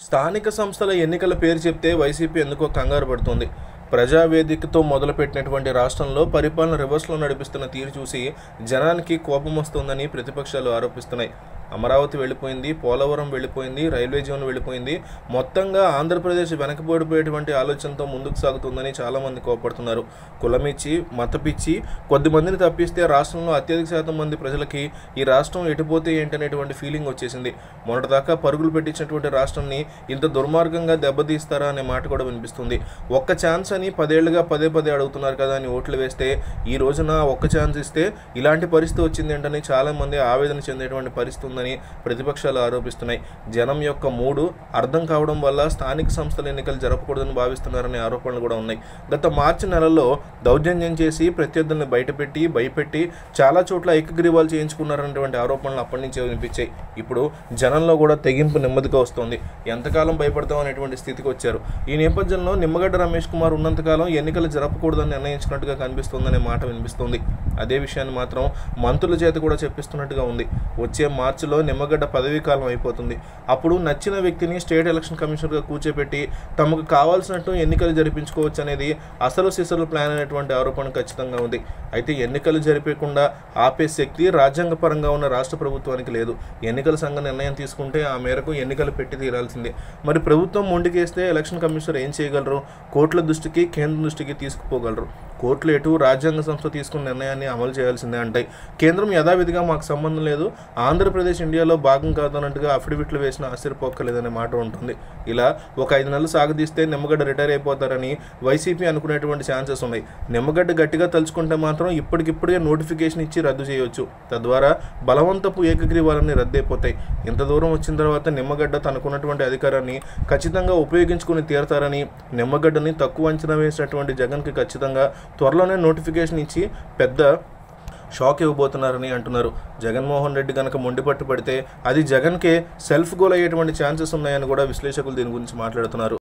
స్థానిక సంస్థల ఎన్నికల పేరు చెప్తే వైసీపీ ఎందుకో కంగారు పడుతుంది ప్రజావేదికతో మొదలుపెట్టినటువంటి రాష్ట్రంలో పరిపాలన రివర్స్లో నడిపిస్తున్న తీరు చూసి జనానికి కోపం వస్తుందని ప్రతిపక్షాలు ఆరోపిస్తున్నాయి అమరావతి వెళ్ళిపోయింది పోలవరం వెళ్ళిపోయింది రైల్వే జోన్ వెళ్ళిపోయింది మొత్తంగా ఆంధ్రప్రదేశ్ వెనకబడిపోయేటువంటి ఆలోచనతో ముందుకు సాగుతుందని చాలామంది కోపడుతున్నారు కులమిచ్చి మతపిచ్చి కొద్ది మందిని తప్పిస్తే రాష్ట్రంలో అత్యధిక శాతం మంది ప్రజలకి ఈ రాష్ట్రం ఎటుపోతే ఏంటనేటువంటి ఫీలింగ్ వచ్చేసింది మొన్నటిదాకా పరుగులు పెట్టించినటువంటి రాష్ట్రాన్ని ఇంత దుర్మార్గంగా దెబ్బతీస్తారా అనే మాట కూడా వినిపిస్తుంది ఒక్క ఛాన్స్ అని పదేళ్లుగా పదే పదే అడుగుతున్నారు కదా అని ఓట్లు వేస్తే ఈ రోజున ఒక్క ఛాన్స్ ఇస్తే ఇలాంటి పరిస్థితి వచ్చింది ఏంటని చాలామంది ఆవేదన చెందేటువంటి పరిస్థితి ఉందని ప్రతిపక్షాలు ఆరోపిస్తున్నాయి జనం యొక్క మూడు అర్థం కావడం వల్ల స్థానిక సంస్థల ఎన్నికలు జరపకూడదని భావిస్తున్నారనే ఆరోపణలు కూడా ఉన్నాయి గత మార్చి నెలలో దౌర్జన్యం చేసి ప్రత్యర్థుల్ని బయటపెట్టి భయపెట్టి చాలా చోట్ల ఏకగ్రీవాలు చేయించుకున్నారనేటువంటి ఆరోపణలు అప్పటి నుంచే వినిపించాయి ఇప్పుడు జనంలో కూడా తెగింపు నెమ్మదిగా వస్తుంది ఎంతకాలం భయపడతాం అనేటువంటి స్థితికి వచ్చారు ఈ నేపథ్యంలో నిమ్మగడ్డ రమేష్ కుమార్ ఉన్నంతకాలం ఎన్నికలు జరపకూడదని నిర్ణయించినట్టుగా కనిపిస్తుందనే మాట వినిపిస్తుంది అదే విషయాన్ని మాత్రం మంత్రుల చేత కూడా చెప్పిస్తున్నట్టుగా ఉంది వచ్చే మార్చిలో నిమ్మగడ్డ పదవీ కాలం అయిపోతుంది అప్పుడు నచ్చిన వ్యక్తిని స్టేట్ ఎలక్షన్ కమిషనర్గా కూర్చోబెట్టి తమకు కావాల్సినట్టు ఎన్నికలు జరిపించుకోవచ్చు అనేది అసలు సిసలు ప్లాన్ అనేటువంటి ఆరోపణ ఖచ్చితంగా ఉంది అయితే ఎన్నికలు జరిపేయకుండా ఆపే శక్తి రాజ్యాంగపరంగా ఉన్న రాష్ట్ర ప్రభుత్వానికి లేదు ఎన్నికల సంఘం నిర్ణయం తీసుకుంటే ఆ మేరకు ఎన్నికలు పెట్టి తీరాల్సిందే మరి ప్రభుత్వం మొండికేస్తే ఎలక్షన్ కమిషనర్ ఏం చేయగలరు కోర్టుల దృష్టికి కేంద్రం దృష్టికి తీసుకుపోగలరు కోర్టులు ఎటు రాజ్యాంగ సంస్థ తీసుకున్న నిర్ణయాన్ని అమలు చేయాల్సిందే అంటాయి కేంద్రం యథావిధిగా మాకు సంబంధం లేదు ఆంధ్రప్రదేశ్ ఇండియాలో భాగం కాదన్నట్టుగా అఫిడవిట్లు వేసిన ఆశ్చర్యపోక్కలేదనే మాట ఉంటుంది ఇలా ఒక ఐదు నెలలు సాగదీస్తే నిమ్మగడ్డ రిటైర్ అయిపోతారని వైసీపీ అనుకునేటువంటి ఛాన్సెస్ ఉన్నాయి నిమ్మగడ్డ గట్టిగా తలుచుకుంటే మాత్రం ఇప్పటికిప్పుడే నోటిఫికేషన్ ఇచ్చి రద్దు చేయొచ్చు తద్వారా బలవంతపు ఏకగ్రీవాలన్నీ రద్దయిపోతాయి ఇంత దూరం వచ్చిన తర్వాత నిమ్మగడ్డ తనకున్నటువంటి అధికారాన్ని ఖచ్చితంగా ఉపయోగించుకుని తీరతారని నిమ్మగడ్డని తక్కువ అంచనా వేసినటువంటి జగన్కి ఖచ్చితంగా త్వరలోనే నోటిఫికేషన్ ఇచ్చి పెద్ద షాక్ ఇవ్వబోతున్నారని అంటున్నారు జగన్మోహన్ రెడ్డి కనుక మొండిపట్టు పడితే అది జగన్కే సెల్ఫ్ గోల్ అయ్యేటువంటి ఛాన్సెస్ ఉన్నాయని కూడా విశ్లేషకులు దీని గురించి మాట్లాడుతున్నారు